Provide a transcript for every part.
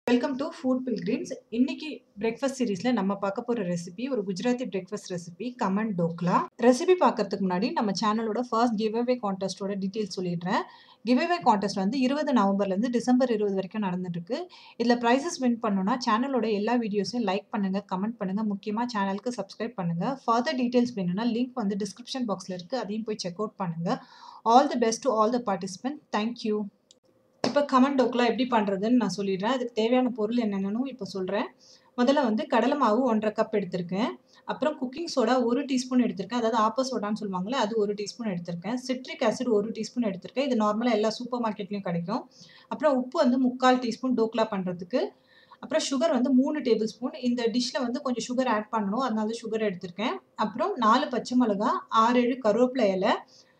Welcome to food pilgrims இன்னைக்கு breakfast சீரிஸ்ல நம்ம பார்க்க போற ரெசிபி ஒரு Gujarati breakfast recipe khaman dhokla recipe பார்க்கறதுக்கு முன்னாடி நம்ம சேனலோட ஃபர்ஸ்ட் கிவ் அவே கான்டெஸ்டோட டீட்டெயில்ஸ் சொல்லிடுறேன் கிவ் அவே கான்டெஸ்ட் வந்து இருபது நவம்பர்லேருந்து டிசம்பர் இருபது வரைக்கும் நடந்துட்டு இருக்கு இதில் ப்ரைஸஸ் வின் பண்ணணும்னா சேனலோட எல்லா வீடியோஸையும் லைக் பண்ணுங்க கமெண்ட் பண்ணுங்க முக்கியமாக சேனலுக்கு சப்ஸ்கிரைப் பண்ணுங்க ஃபர்தர் டீட்டெயில்ஸ் வேணும்னா லிங்க் வந்து டிஸ்கிரிப்ஷன் பாக்ஸில் இருக்கு அதையும் போய் செக் அவுட் பண்ணுங்க all the best to all the participant thank you இப்போ கமன் டோக்லாம் எப்படி பண்ணுறதுன்னு நான் சொல்லிடுறேன் அதுக்கு தேவையான பொருள் என்னென்னு இப்போ சொல்கிறேன் முதல்ல வந்து கடலை மாவு ஒன்றரை கப் எடுத்திருக்கேன் அப்புறம் குக்கிங் சோடா ஒரு டீஸ்பூன் எடுத்திருக்கேன் அதாவது ஆப்ப சோடான்னு சொல்லுவாங்களே அது ஒரு டீஸ்பூன் எடுத்திருக்கேன் சிட்ரிக் ஆசிட் ஒரு டீஸ்பூன் எடுத்திருக்கேன் இது நார்மலாக எல்லா சூப்பர் மார்க்கெட்லேயும் கிடைக்கும் அப்புறம் உப்பு வந்து முக்கால் டீஸ்பூன் டோக்லா பண்ணுறதுக்கு அப்புறம் சுகர் வந்து மூணு டேபிள் ஸ்பூன் இந்த டிஷ்ஷில் வந்து கொஞ்சம் சுகர் ஆட் பண்ணணும் அதனால சுகர் எடுத்திருக்கேன் அப்புறம் நாலு பச்சை மிளகா ஆறு ஏழு கருவேப்பிலை இலை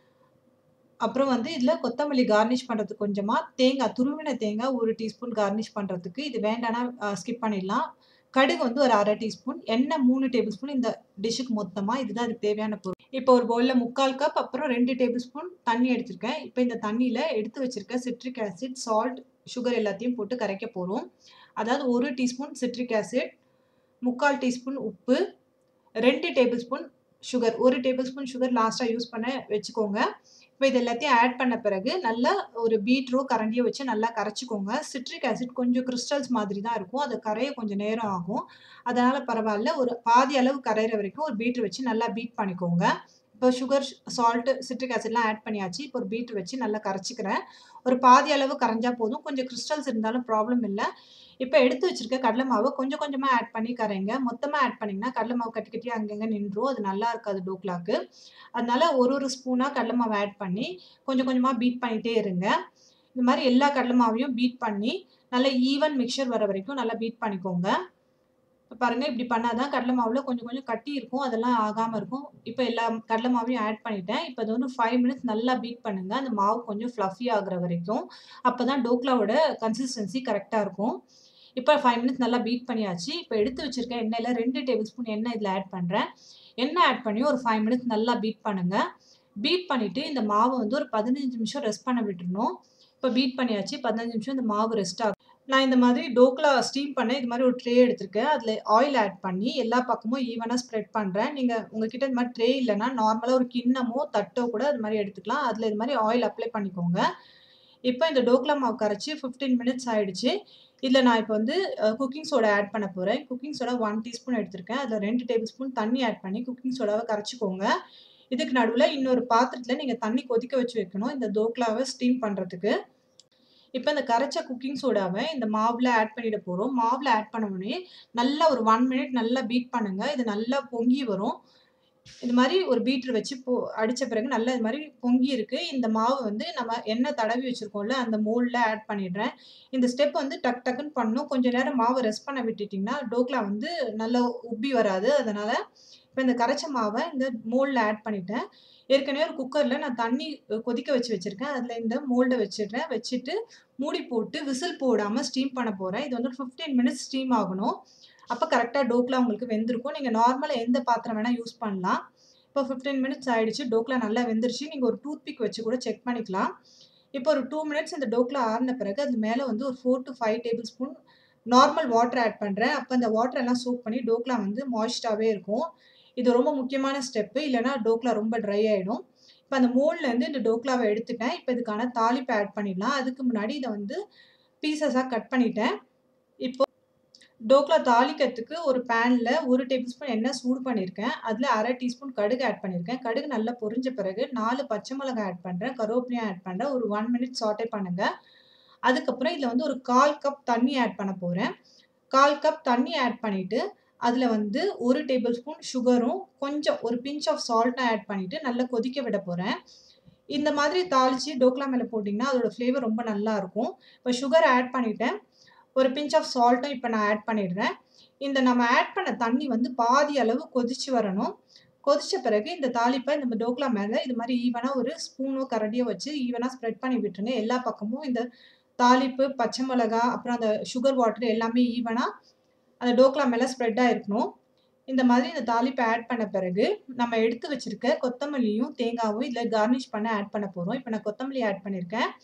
அப்புறம் வந்து இதில் கொத்தமல்லி கார்னிஷ் பண்ணுறதுக்கு கொஞ்சமாக தேங்காய் துருவின தேங்காய் ஒரு டீஸ்பூன் கார்னிஷ் பண்ணுறதுக்கு இது வேண்டானா ஸ்கிப் பண்ணிடலாம் கடுகு வந்து ஒரு அரை டீஸ்பூன் எண்ணெய் மூணு டேபிள் ஸ்பூன் இந்த டிஷ்ஷுக்கு மொத்தமாக இதுதான் அதுக்கு தேவையான பொருள் இப்போ ஒரு பவுலில் முக்கால் கப் அப்புறம் ரெண்டு டேபிள் ஸ்பூன் தண்ணி எடுத்திருக்கேன் இப்போ இந்த தண்ணியில் எடுத்து வச்சிருக்க சிட்ரிக் ஆசிட் சால்ட் சுகர் எல்லாத்தையும் போட்டு கரைக்க போகிறோம் அதாவது ஒரு டீஸ்பூன் சிட்ரிக் ஆசிட் முக்கால் டீஸ்பூன் உப்பு ரெண்டு டேபிள் ஸ்பூன் சுகர் ஒரு டேபிள் ஸ்பூன் சுகர் லாஸ்ட்டாக யூஸ் பண்ண வச்சுக்கோங்க இப்போ இது எல்லாத்தையும் ஆட் பண்ண பிறகு நல்லா ஒரு பீட்ரோ கரண்டியோ வச்சு நல்லா கரைச்சிக்கோங்க சிட்ரிக் ஆசிட் கொஞ்சம் கிறிஸ்டல்ஸ் மாதிரி தான் இருக்கும் அது கரைய கொஞ்சம் நேரம் ஆகும் அதனால் பரவாயில்ல ஒரு பாதி அளவு கரையிற வரைக்கும் ஒரு பீட்ரு வச்சு நல்லா பீட் பண்ணிக்கோங்க இப்போ சுகர் சால்ட்டு சிட்ரிக் ஆசிட்லாம் ஆட் பண்ணியாச்சு இப்போ ஒரு பீட்ரு வச்சு நல்லா கரைச்சிக்கிறேன் ஒரு பாதி அளவு கரைஞ்சா போதும் கொஞ்சம் கிறிஸ்டல்ஸ் இருந்தாலும் ப்ராப்ளம் இல்லை இப்போ எடுத்து வச்சிருக்க கடலை மாவை கொஞ்சம் கொஞ்சமாக ஆட் பண்ணி கரைங்க மொத்தமாக ஆட் பண்ணிங்கன்னா கடலை மாவு கட்டி கட்டி அங்கங்கே நின்றும் அது நல்லா இருக்காது டோக்லாக்கு அதனால ஒரு ஒரு ஸ்பூனாக கடலை மாவை ஆட் பண்ணி கொஞ்சம் கொஞ்சமாக பீட் பண்ணிகிட்டே இருங்க இந்த மாதிரி எல்லா கடலை மாவையும் பீட் பண்ணி நல்லா ஈவன் மிக்சர் வர வரைக்கும் நல்லா பீட் பண்ணிக்கோங்க இப்போ பாருங்கள் இப்படி பண்ணாதான் கடலை மாவில் கொஞ்சம் கொஞ்சம் கட்டி இருக்கும் அதெல்லாம் ஆகாமல் இருக்கும் இப்போ எல்லா கடலை மாவையும் ஆட் பண்ணிட்டேன் இப்போ அது வந்து ஃபைவ் மினிட்ஸ் நல்லா பீட் பண்ணுங்கள் அந்த மாவு கொஞ்சம் ஃப்ளஃபி ஆகுற வரைக்கும் அப்போ தான் டோக்லாவோட கன்சிஸ்டன்சி கரெக்டாக இருக்கும் இப்போ ஃபைவ் மினிட்ஸ் நல்லா பீட் பண்ணியாச்சு இப்போ எடுத்து வச்சிருக்க எண்ணெயில் ரெண்டு டேபிள் ஸ்பூன் எண்ணெய் இதில் ஆட் பண்ணுறேன் எண்ணெய் ஆட் பண்ணி ஒரு ஃபைவ் மினிட்ஸ் நல்லா பீட் பண்ணுங்கள் பீட் பண்ணிவிட்டு இந்த மாவை வந்து ஒரு பதினஞ்சு நிமிஷம் ரெஸ்ட் பண்ண விட்டுருணும் இப்போ பீட் பண்ணியாச்சு பதினஞ்சு நிமிஷம் இந்த மாவு ரெஸ்ட் ஆகும் நான் இந்த மாதிரி டோக்லா ஸ்டீம் பண்ண இது மாதிரி ஒரு ட்ரே எடுத்திருக்கேன் அதில் ஆயில் ஆட் பண்ணி எல்லா பக்கமும் ஈவனாக ஸ்ப்ரெட் பண்ணுறேன் நீங்கள் உங்ககிட்ட இந்த மாதிரி ட்ரே இல்லைன்னா நார்மலாக ஒரு கிண்ணமோ தட்டோ கூட அது மாதிரி எடுத்துக்கலாம் அதில் இது மாதிரி ஆயில் அப்ளை பண்ணிக்கோங்க இப்போ இந்த டோக்லா மாவு கரைச்சி ஃபிஃப்டீன் மினிட்ஸ் ஆகிடுச்சு இதில் நான் இப்போ வந்து குக்கிங் சோடா ஆட் பண்ண போகிறேன் குக்கிங் சோடா ஒன் டீஸ்பூன் எடுத்திருக்கேன் அதில் ரெண்டு டேபிள் ஸ்பூன் தண்ணி ஆட் பண்ணி குக்கிங் சோடாவை கரைச்சிக்கோங்க இதுக்கு நடுவில் இன்னொரு பாத்திரத்தில் நீங்கள் தண்ணி கொதிக்க வச்சு வைக்கணும் இந்த தோக்லாவை ஸ்டீம் பண்ணுறதுக்கு இப்போ இந்த கரைச்ச குக்கிங் சோடாவை இந்த மாவில் ஆட் பண்ணிட போகிறோம் மாவில் ஆட் பண்ண உடனே நல்லா ஒரு ஒன் மினிட் நல்லா பீட் பண்ணுங்கள் இது நல்லா பொங்கி வரும் இது மாதிரி ஒரு பீட்ரு வச்சு போ அடித்த பிறகு நல்லா இது மாதிரி பொங்கி இருக்குது இந்த மாவு வந்து நம்ம எண்ணெய் தடவி வச்சுருக்கோம்ல அந்த மோல்டில் ஆட் பண்ணிடுறேன் இந்த ஸ்டெப் வந்து டக் டக்குன்னு பண்ணணும் கொஞ்சம் நேரம் மாவு ரெஸ்ட் பண்ண விட்டுட்டிங்கன்னா டோக்லா வந்து நல்லா உப்பி வராது அதனால் இப்போ இந்த கரைச்ச மாவை இந்த மோல்டில் ஆட் பண்ணிட்டேன் ஏற்கனவே ஒரு குக்கரில் நான் தண்ணி கொதிக்க வச்சு வச்சுருக்கேன் அதில் இந்த மோல்டை வச்சிடுறேன் வச்சுட்டு மூடி போட்டு விசில் போடாமல் ஸ்டீம் பண்ண போகிறேன் இது வந்து ஃபிஃப்டீன் மினிட்ஸ் ஸ்டீம் ஆகணும் அப்போ கரெக்டாக டோக்லா உங்களுக்கு வெந்திருக்கும் நீங்கள் நார்மலாக எந்த பாத்திரம் வேணால் யூஸ் பண்ணலாம் இப்போ ஃபிஃப்டீன் மினிட்ஸ் ஆகிடுச்சு டோக்லா நல்லா வெந்துருச்சு நீங்கள் ஒரு டூத் பிக் வச்சு கூட செக் பண்ணிக்கலாம் இப்போ ஒரு டூ மினிட்ஸ் இந்த டோக்லா ஆறின பிறகு அது மேலே வந்து ஒரு four to five table spoon normal water add பண்ணுறேன் அப்போ அந்த வாட்டர் எல்லாம் சோப் பண்ணி டோக்லா வந்து மாய்ஸ்டாகவே இருக்கும் இது ரொம்ப முக்கியமான ஸ்டெப்பு இல்லைனா டோக்லா ரொம்ப ட்ரை ஆகிடும் இப்போ அந்த மோல்ட்லேருந்து இந்த டோக்லாவை எடுத்துட்டேன் இப்போ இதுக்கான தாளிப்பை ஆட் பண்ணிடலாம் அதுக்கு முன்னாடி இதை வந்து பீசஸாக கட் பண்ணிட்டேன் இப்போ டோக்லா தாளிக்கிறதுக்கு ஒரு பேனில் ஒரு டேபிள் ஸ்பூன் எண்ணெய் சூடு பண்ணியிருக்கேன் அதில் அரை டீஸ்பூன் கடுகு ஆட் பண்ணியிருக்கேன் கடுகு நல்லா பொரிஞ்ச பிறகு நாலு பச்சை மிளகாய் ஆட் பண்ணுறேன் கருவேப்பிலையும் ஆட் பண்ணுறேன் ஒரு ஒன் மினிட் சாட்டே பண்ணுங்கள் அதுக்கப்புறம் இதில் வந்து ஒரு கால் கப் தண்ணி ஆட் பண்ண போகிறேன் கால் கப் தண்ணி ஆட் பண்ணிவிட்டு அதில் வந்து ஒரு டேபிள் ஸ்பூன் சுகரும் கொஞ்சம் ஒரு பிஞ்ச் ஆஃப் சால்ட்டும் ஆட் பண்ணிவிட்டு நல்லா கொதிக்க விட போகிறேன் இந்த மாதிரி தாளித்து டோக்லா மேலே போட்டிங்கன்னா அதோடய ஃப்ளேவர் ரொம்ப நல்லா இருக்கும் இப்போ சுகர் ஆட் பண்ணிவிட்டேன் ஒரு பிஞ்ச் ஆஃப் சால்ட்டும் இப்போ நான் ஆட் பண்ணிடுறேன் இந்த நம்ம ஆட் பண்ண தண்ணி வந்து பாதி அளவு கொதிச்சு வரணும் கொதிச்ச பிறகு இந்த தாளிப்பை இந்த டோக்லா மேலே இது மாதிரி ஈவனாக ஒரு ஸ்பூனோ கரடியோ வச்சு ஈவனாக ஸ்ப்ரெட் பண்ணி விட்டுருங்க எல்லா பக்கமும் இந்த தாளிப்பு பச்சை மிளகா அப்புறம் அந்த சுகர் வாட்டர் எல்லாமே ஈவனாக அந்த டோக்லா மேலே ஸ்ப்ரெட் ஆகிருக்கணும் இந்த மாதிரி இந்த தாளிப்பை ஆட் பண்ண பிறகு நம்ம எடுத்து வச்சிருக்க கொத்தமல்லியும் தேங்காவும் இதில் கார்னிஷ் பண்ண ஆட் பண்ண போகிறோம் இப்போ நான் கொத்தமல்லி ஆட் பண்ணியிருக்கேன்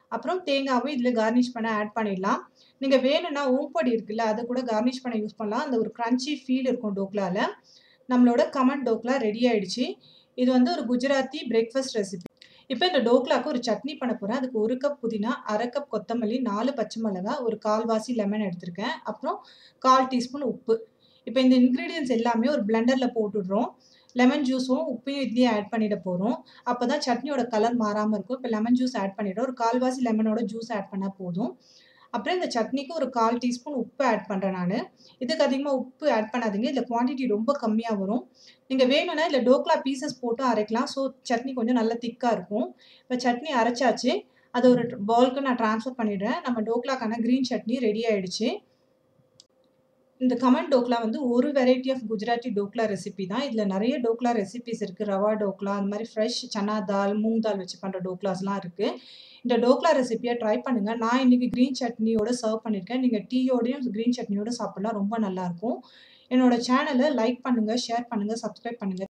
அப்புறம் தேங்காவும் இதில கார்னிஷ் பண்ண ஆட் பண்ணிடலாம். நீங்க வேணும்னா ஓம்பொடி இருக்குல்ல, அத கூட கார்னிஷ் பண்ண யூஸ் பண்ணலாம். அந்த ஒரு கிரன்ச்சி ஃபீல் இருக்கும் டோக்லால. நம்மளோட கமன் டோக்லா ரெடி ஆயிடுச்சு. இது வந்து ஒரு குஜராத்தி பிரேக்ஃபாஸ்ட் ரெசிபி. இப்ப இந்த டோக்லாக்கு ஒரு சட்னி பண்ண போறேன். அதுக்கு 1 கப் புதினா, 1/2 கப் கொத்தமல்லி, 4 பச்சை மிளகா, ஒரு 1/4வாசி லெமன் எடுத்திருக்கேன். அப்புறம் 1/4 டீஸ்பூன் உப்பு. இப்ப இந்த இன்கிரீடியன்ட்ஸ் எல்லாமே ஒரு பிளெண்டர்ல போட்டுடுறோம். லெமன் ஜூஸும், உப்பையும் இதுலயே ஆட் பண்ணிட போறோம். அப்பதான் சட்னியோட கலர் மாறாம இருக்கும். இப்ப லெமன் ஜூஸ் ஆட் பண்ணிடுறோம். ஒரு 1/4வாசி லெமனோட ஜூஸ் ஆட் பண்ணா போதும். அப்புறம் இந்த சட்னிக்கு ஒரு 1/4 டீஸ்பூன் உப்பு ஆட் பண்றேன் நானு. இதுக்கு அதிகமா உப்பு ஆட் பண்ணாதீங்க. இதுல குவான்டிட்டி ரொம்ப கம்மியா வரும். நீங்க வேணும்னா இதுல டோக்லா பீசஸ் போட்டும் அரைக்கலாம். ஸோ சட்னி கொஞ்சம் நல்லா திக்கா இருக்கும். இப்ப சட்னி அரைச்சாச்சு. அத ஒரு பவுலுக்கு நான் ட்ரான்ஸ்ஃபர் பண்ணிடுறேன். நம்ம டோக்லாக்கான கிரீன் சட்னி ரெடி ஆயிடுச்சு. இந்த கமன் டோக்லா வந்து ஒரு variety of Gujarati dhokla recipe தான். இதுல நெறைய டோக்லா ரெசிபீஸ் இருக்கு. ரவா டோக்லா, அந்த மாரி ஃப்ரெஷ் சன்னா தால், மூங் தால் வச்சு பண்ற டோக்லாஸ்லாம் இருக்கு. இந்த டோக்லா ரெசிபிய ட்ரை பண்ணுங்க. நான் இன்னைக்கு கிரீன் சட்னியோட சர்வ் பண்ணியிருக்கேன். நீங்க டீயோடயும் கிரீன் சட்னியோட சாப்பிடலாம். ரொம்ப நல்லாருக்கும். என்னோட சேனல லைக் பண்ணுங்க, ஷேர் பண்ணுங்க, சப்ஸ்கிரைப் பண்ணுங்க.